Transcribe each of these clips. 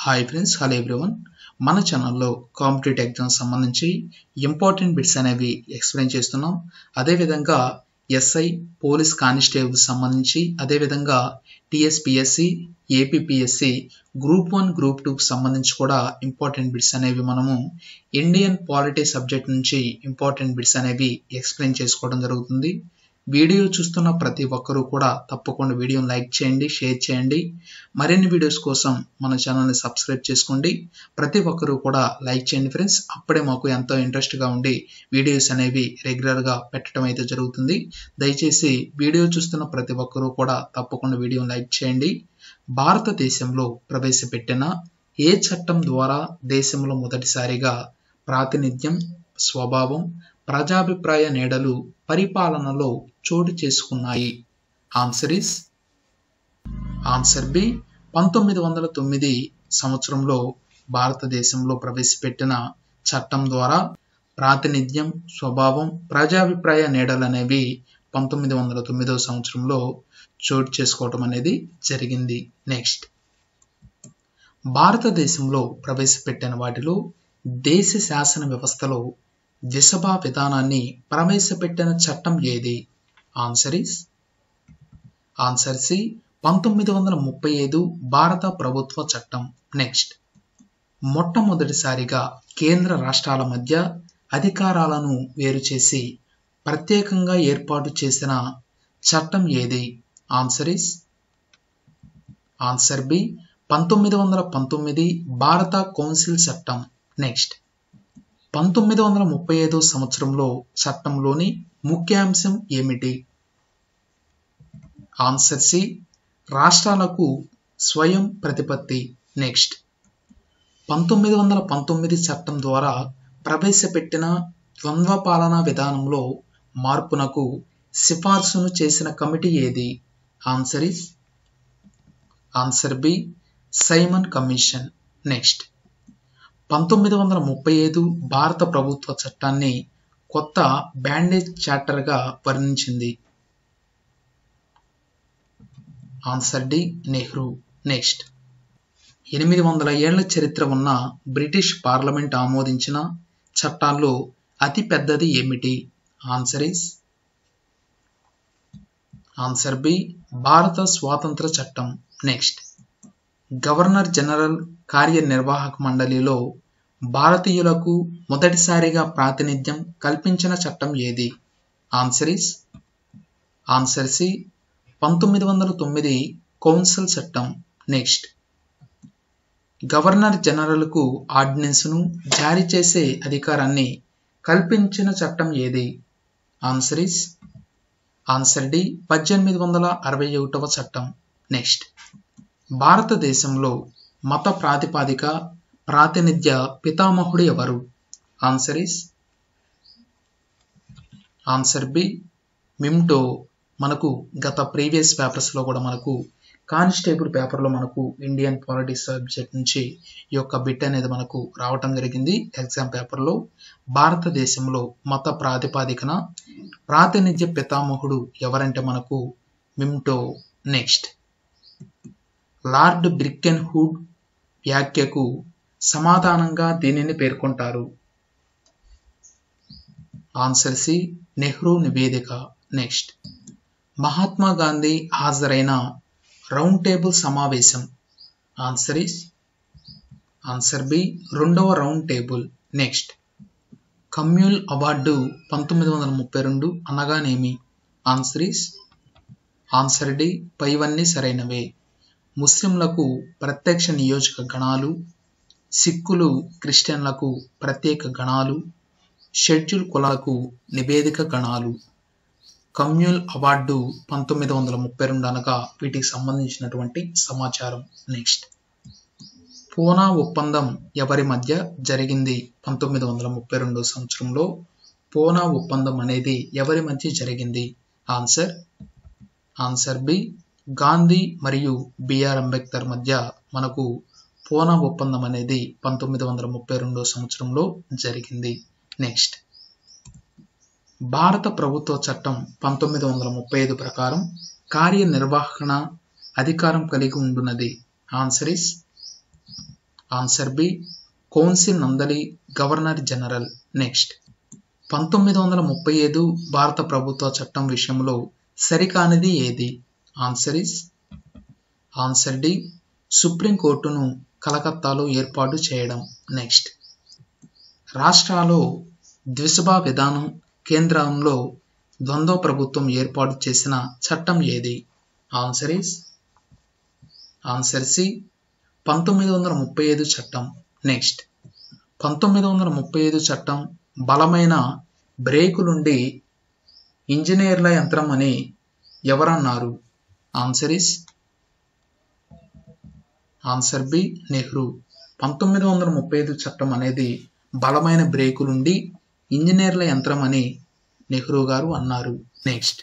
hi friends hello everyone మన ఛానల్లో competitive exams సంబంధించి ఇంపార్టెంట్ బిట్స్ అనేవి ఎక్స్ప్లెయిన్ చేస్తున్నాం అదేవిధంగా ఎస్ఐ పోలీస్ కానిస్టేబుల్ సంబంధించి అదేవిధంగా TSPSC APPSC group one group టూకి సంబంధించి కూడా ఇంపార్టెంట్ బిట్స్ అనేవి మనము ఇండియన్ పాలిటీ సబ్జెక్ట్ నుంచి ఇంపార్టెంట్ బిట్స్ అనేవి ఎక్స్ప్లెయిన్ చేసుకోవడం జరుగుతుంది వీడియో చూస్తున్న ప్రతి ఒక్కరూ కూడా తప్పకుండా వీడియోని లైక్ చేయండి షేర్ చేయండి మరిన్ని వీడియోస్ కోసం మన ఛానల్ని సబ్స్క్రైబ్ చేసుకోండి ప్రతి ఒక్కరూ కూడా లైక్ చేయండి ఫ్రెండ్స్ అప్పుడే మాకు ఎంతో ఇంట్రెస్ట్గా ఉండి వీడియోస్ అనేవి రెగ్యులర్గా పెట్టడం అయితే జరుగుతుంది దయచేసి వీడియో చూస్తున్న ప్రతి ఒక్కరూ కూడా తప్పకుండా వీడియోని లైక్ చేయండి భారతదేశంలో ప్రవేశపెట్టిన ఏ చట్టం ద్వారా దేశంలో మొదటిసారిగా ప్రాతినిధ్యం స్వభావం ప్రజాభిప్రాయ నీడలు పరిపాలనలో చోటు చేసుకున్నాయి ఆన్సర్ ఇస్ ఆన్సర్ బి పంతొమ్మిది వందల తొమ్మిది సంవత్సరంలో భారతదేశంలో ప్రవేశపెట్టిన చట్టం ద్వారా ప్రాతినిధ్యం స్వభావం ప్రజాభిప్రాయ నీడలు అనేవి పంతొమ్మిది వందల తొమ్మిదవ సంవత్సరంలో చోటు చేసుకోవటం అనేది జరిగింది నెక్స్ట్ భారతదేశంలో ప్రవేశపెట్టిన వాటిలో దేశ శాసన వ్యవస్థలో దిశభా విధానాన్ని ప్రవేశపెట్టిన చట్టం ఏది ఆన్సర్ ఇస్ ఆన్సర్ సి పంతొమ్మిది వందల ముప్పై ఐదు భారత ప్రభుత్వ చట్టం నెక్స్ట్ మొట్టమొదటిసారిగా కేంద్ర రాష్ట్రాల మధ్య అధికారాలను వేరు చేసి ప్రత్యేకంగా ఏర్పాటు చేసిన చట్టం ఏది ఆన్సర్ ఇస్ ఆన్సర్ బి పంతొమ్మిది వందల పంతొమ్మిది భారత కౌన్సిల్ చట్టం నెక్స్ట్ పంతొమ్మిది వందల ముప్పై ఐదో సంవత్సరంలో చట్టంలోని ముఖ్యాంశం ఏమిటి ఆన్సర్ సి రాష్ట్రాలకు స్వయం ప్రతిపత్తి నెక్స్ట్ పంతొమ్మిది వందల పంతొమ్మిది చట్టం ద్వారా ప్రవేశపెట్టిన ద్వంద్వ పాలనా విధానంలో మార్పునకు సిఫార్సును చేసిన కమిటీ ఏది answer is answer B Simon commission next పంతొమ్మిది వందల ముప్పై ఐదు భారత ప్రభుత్వ చట్టాన్ని కొత్త బ్యాండేజ్ చార్టర్గా వర్ణించింది ఆన్సర్ డి నెహ్రూ నెక్స్ట్ ఎనిమిది వందల ఏళ్ల చరిత్ర ఉన్న బ్రిటిష్ పార్లమెంట్ ఆమోదించిన చట్టాల్లో అతి పెద్దది ఏమిటి ఆన్సర్ ఇస్ ఆన్సర్ బి భారత స్వాతంత్ర చట్టం నెక్స్ట్ గవర్నర్ జనరల్ కార్యనిర్వాహక మండలిలో భారతీయులకు మొదటిసారిగా ప్రాతినిధ్యం కల్పించిన చట్టం ఏది ఆన్సర్ ఇస్ ఆన్సర్ సి పంతొమ్మిది వందల తొమ్మిది కౌన్సిల్ చట్టం నెక్స్ట్ గవర్నర్ జనరల్కు ఆర్డినెన్స్ను జారీ చేసే అధికారాన్ని కల్పించిన చట్టం ఏది ఆన్సర్ ఇస్ ఆన్సర్ డి పద్దెనిమిది వందల అరవై ఒకటవ చట్టం నెక్స్ట్ భారతదేశంలో మత ప్రాతిపాదిక ప్రాతినిధ్య పితామహుడు ఎవరు answer is answer B Minto మనకు గత ప్రీవియస్ పేపర్స్లో కూడా మనకు కానిస్టేబుల్ పేపర్లో మనకు ఇండియన్ పాలిటిక్స్ సబ్జెక్ట్ నుంచి ఈ యొక్క బిట్ అనేది మనకు రావటం జరిగింది ఎగ్జామ్ పేపర్లో భారతదేశంలో మత ప్రాతిపాదికన ప్రాతినిధ్య పితామహుడు ఎవరంటే మనకు Minto next lord Birkenhead వ్యాఖ్యకు సమాధానంగా దీనిని పేర్కొంటారు ఆన్సర్ సి నెహ్రూ నివేదిక నెక్స్ట్ మహాత్మా గాంధీ హాజరైన రౌండ్ టేబుల్ సమావేశం ఆన్సర్ ఇస్ ఆన్సర్ బి రెండవ round table next communal award పంతొమ్మిది వందల ముప్పై రెండు అనగానేమి ఆన్సర్ ఇస్ ఆన్సర్ డి పైవన్నీ సరైనవే ముస్లింలకు ప్రత్యక్ష నియోజక గణాలు సిక్కులు క్రిస్టియన్లకు ప్రత్యేక గణాలు షెడ్యూల్ కులాలకు నివేదిక గణాలు కమ్యూల్ అవార్డు పంతొమ్మిది వందల ముప్పై రెండు అనగా వీటికి సంబంధించినటువంటి సమాచారం నెక్స్ట్ పూనా ఒప్పందం ఎవరి మధ్య జరిగింది పంతొమ్మిది వందల ముప్పై రెండో సంవత్సరంలో పూనా ఒప్పందం అనేది ఎవరి మధ్య జరిగింది ఆన్సర్ ఆన్సర్ బి గాంధీ మరియు బిఆర్ అంబేద్కర్ మధ్య మనకు పూనా ఒప్పందం అనేది పంతొమ్మిది వందల ముప్పై రెండో సంవత్సరంలో జరిగింది నెక్స్ట్ భారత ప్రభుత్వ చట్టం పంతొమ్మిది వందల ముప్పై ఐదు ప్రకారం కార్యనిర్వహణ అధికారం కలిగి ఉండున్నది answer is answer B council నందలి గవర్నర్ జనరల్ నెక్స్ట్ పంతొమ్మిది వందల ముప్పై ఐదు భారత ప్రభుత్వ చట్టం విషయంలో సరికానిది ఏది ఆన్సర్ ఇస్ ఆన్సర్ డి సుప్రీంకోర్టును కలకత్తాలో ఏర్పాటు చేయడం నెక్స్ట్ రాష్ట్రాల్లో ద్విసభా విధానం కేంద్రంలో ద్వంద్వ ప్రభుత్వం ఏర్పాటు చేసిన చట్టం ఏది ఆన్సర్ ఇస్ ఆన్సర్ సి పంతొమ్మిది వందల ముప్పై ఐదు చట్టం నెక్స్ట్ పంతొమ్మిది వందల ముప్పై ఐదు చట్టం బలమైన బ్రేకులుండి ఇంజనీర్ల యంత్రం అని ఎవరన్నారు answer is answer B Nehru పంతొమ్మిది వందల ముప్పై ఐదు చట్టం అనేది బలమైన బ్రేకులుండి ఇంజనీర్ల యంత్రం అని నెహ్రూ గారు అన్నారు నెక్స్ట్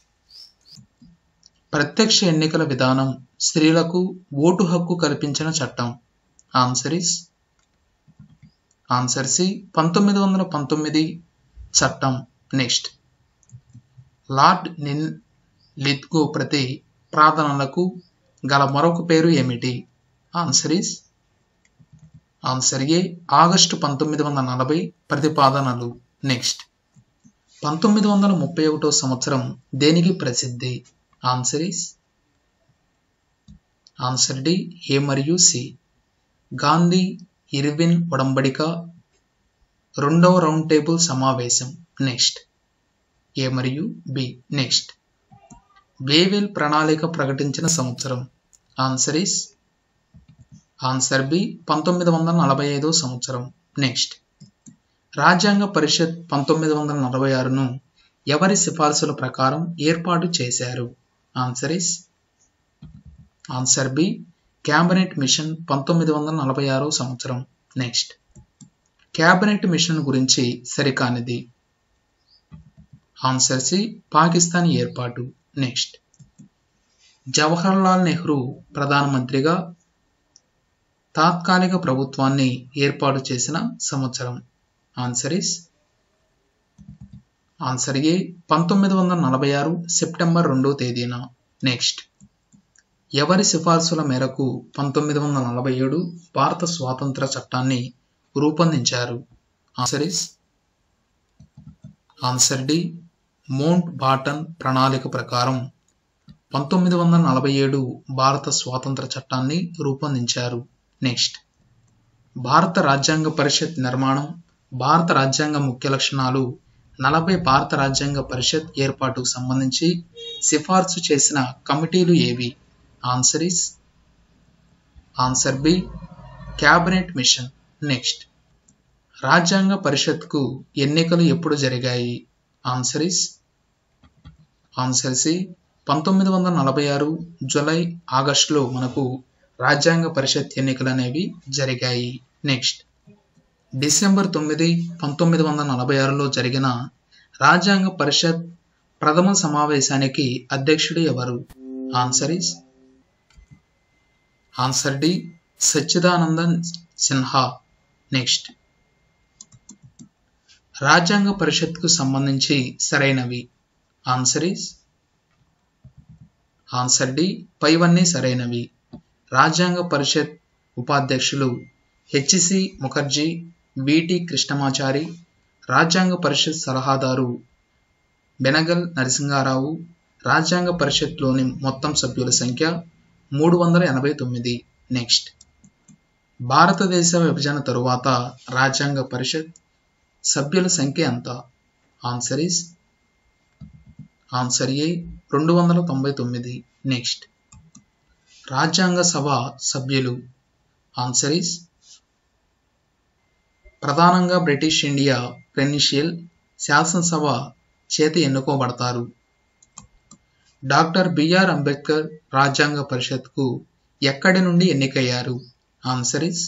ప్రత్యక్ష ఎన్నికల విధానం స్త్రీలకు ఓటు హక్కు కల్పించిన చట్టం ఆన్సర్ ఇస్ ఆన్సర్ సి పంతొమ్మిది వందల పంతొమ్మిది చట్టం నెక్స్ట్ లార్డ్ నిన్ లిత్గో ప్రతి ప్రార్థనలకు గల మరొక పేరు ఏమిటి answer is answer A August పంతొమ్మిది వందల నలభై ప్రతిపాదనలు నెక్స్ట్ పంతొమ్మిది వందల ముప్పై ఒకటో సంవత్సరం దేనికి ప్రసిద్ధి answer is answer D A మరియు సి గాంధీ ఇర్విన్ ఒడంబడిక రెండవ రౌండ్ టేబుల్ సమావేశం నెక్స్ట్ ఏ మరియు బి నెక్స్ట్ వేవెల్ ప్రణాళిక ప్రకటించిన సంవత్సరం ఆన్సర్ ఇస్ ఆన్సర్ బి పంతొమ్మిది వందల నలభై ఐదో సంవత్సరం నెక్స్ట్ రాజ్యాంగ పరిషత్ పంతొమ్మిది వందల నలభై ఆరును ఎవరి సిఫార్సుల ప్రకారం ఏర్పాటు చేశారు answer is answer B cabinet mission పంతొమ్మిది వందల నలభై ఆరో సంవత్సరం నెక్స్ట్ క్యాబినెట్ మిషన్ గురించి సరికానిది ఆన్సర్ సి పాకిస్తాన్ ఏర్పాటు నెక్స్ట్ జవహర్లాల్ నెహ్రూ ప్రధానమంత్రిగా తాత్కాలిక ప్రభుత్వాన్ని ఏర్పాటు చేసిన సంవత్సరం ఆన్సర్ ఇస్ ఆన్సర్ ఏ పంతొమ్మిది వందల నలభై ఆరు సెప్టెంబర్ రెండో తేదీన నెక్స్ట్ ఎవరి సిఫార్సుల మేరకు పంతొమ్మిది వందల నలభై ఏడు భారత స్వాతంత్ర చట్టాన్ని రూపొందించారు answer is answer D Mountbatten ప్రణాళిక ప్రకారం పంతొమ్మిది వందల నలభై ఏడు భారత స్వాతంత్ర చట్టాన్ని రూపొందించారు నెక్స్ట్ భారత రాజ్యాంగ పరిషత్ నిర్మాణం భారత రాజ్యాంగ ముఖ్య లక్షణాలు నలభై భారత రాజ్యాంగ పరిషత్ ఏర్పాటుకు సంబంధించి సిఫార్సు చేసిన కమిటీలు ఏవి answer is answer B cabinet mission next రాజ్యాంగ పరిషత్కు ఎన్నికలు ఎప్పుడు జరిగాయి ఆన్సర్ ఇస్ ఆన్సర్ సి పంతొమ్మిది వందల నలభై ఆరు జూలై ఆగస్టులో మనకు రాజ్యాంగ పరిషత్ ఎన్నికలు అనేవి జరిగాయి నెక్స్ట్ డిసెంబర్ తొమ్మిది పంతొమ్మిది వందల నలభై ఆరులో జరిగిన రాజ్యాంగ పరిషత్ ప్రథమ సమావేశానికి అధ్యక్షుడు ఎవరు answer is answer D Sachchidanandan Sinha next రాజ్యాంగ పరిషత్కు సంబంధించి సరైనవి ఆన్సర్ ఇస్ ఆన్సర్ డి పైవన్నీ సరైనవి రాజ్యాంగ పరిషత్ ఉపాధ్యక్షులు హెచ్సి ముఖర్జీ విటి కృష్ణమాచారి రాజ్యాంగ పరిషత్ సలహాదారు బెనగల్ నరసింహారావు రాజ్యాంగ పరిషత్లోని మొత్తం సభ్యుల సంఖ్య మూడు వందల ఎనభై తొమ్మిది నెక్స్ట్ భారతదేశ విభజన తరువాత రాజ్యాంగ పరిషత్ సభ్యుల సంఖ్య ఎంత ఆన్సర్ ఇస్ ఆన్సర్ ఏ రెండు వందల తొంభై తొమ్మిది నెక్స్ట్ రాజ్యాంగ సభ సభ్యులు ఆన్సర్ ఇస్ ప్రధానంగా బ్రిటిష్ ఇండియా ప్రెనిషియల్ శాసనసభ చేత ఎన్నుకోబడతారు డాక్టర్ బిఆర్ అంబేద్కర్ రాజ్యాంగ పరిషత్కు ఎక్కడి నుండి ఎన్నికయ్యారు ఆన్సర్ ఇస్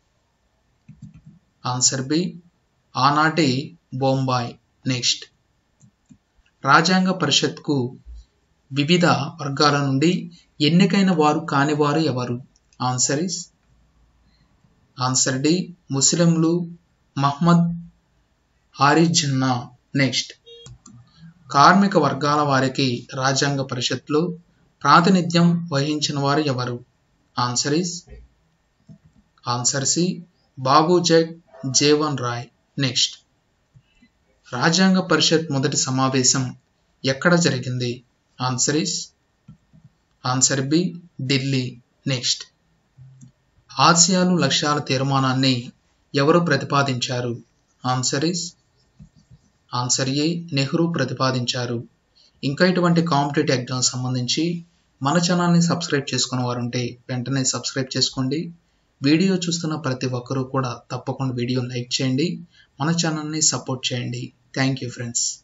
ఆన్సర్ బి ఆనాటి బొంబాయి నెక్స్ట్ రాజ్యాంగ పరిషత్కు వివిధ వర్గాల నుండి ఎన్నికైన వారు కానివారు ఎవరు ఆన్సర్ ఇస్ ఆన్సర్ డి ముస్లింలు మహ్మద్ హారిజ్ జిన్నా నెక్స్ట్ కార్మిక వర్గాల వారికి రాజ్యాంగ పరిషత్లో ప్రాతినిధ్యం వహించిన వారు ఎవరు answer is answer C Babu Jagjivan Ram next రాజ్యాంగ పరిషత్ మొదటి సమావేశం ఎక్కడ జరిగింది answer is answer B Delhi next ఆసియాలు లక్ష్యాల తీర్మానాన్ని ఎవరు ప్రతిపాదించారు answer is answer A Nehru ప్రతిపాదించారు ఇంకా ఇటువంటి కాంపిటేటివ్ ఎగ్జామ్స్ సంబంధించి మన ఛానల్ని సబ్స్క్రైబ్ చేసుకున్న వారు ఉంటే వెంటనే సబ్స్క్రైబ్ చేసుకోండి వీడియో చూస్తున్న ప్రతి ఒక్కరూ కూడా తప్పకుండా వీడియో లైక్ చేయండి మన ఛానల్ని సపోర్ట్ చేయండి థ్యాంక్ యూ ఫ్రెండ్స్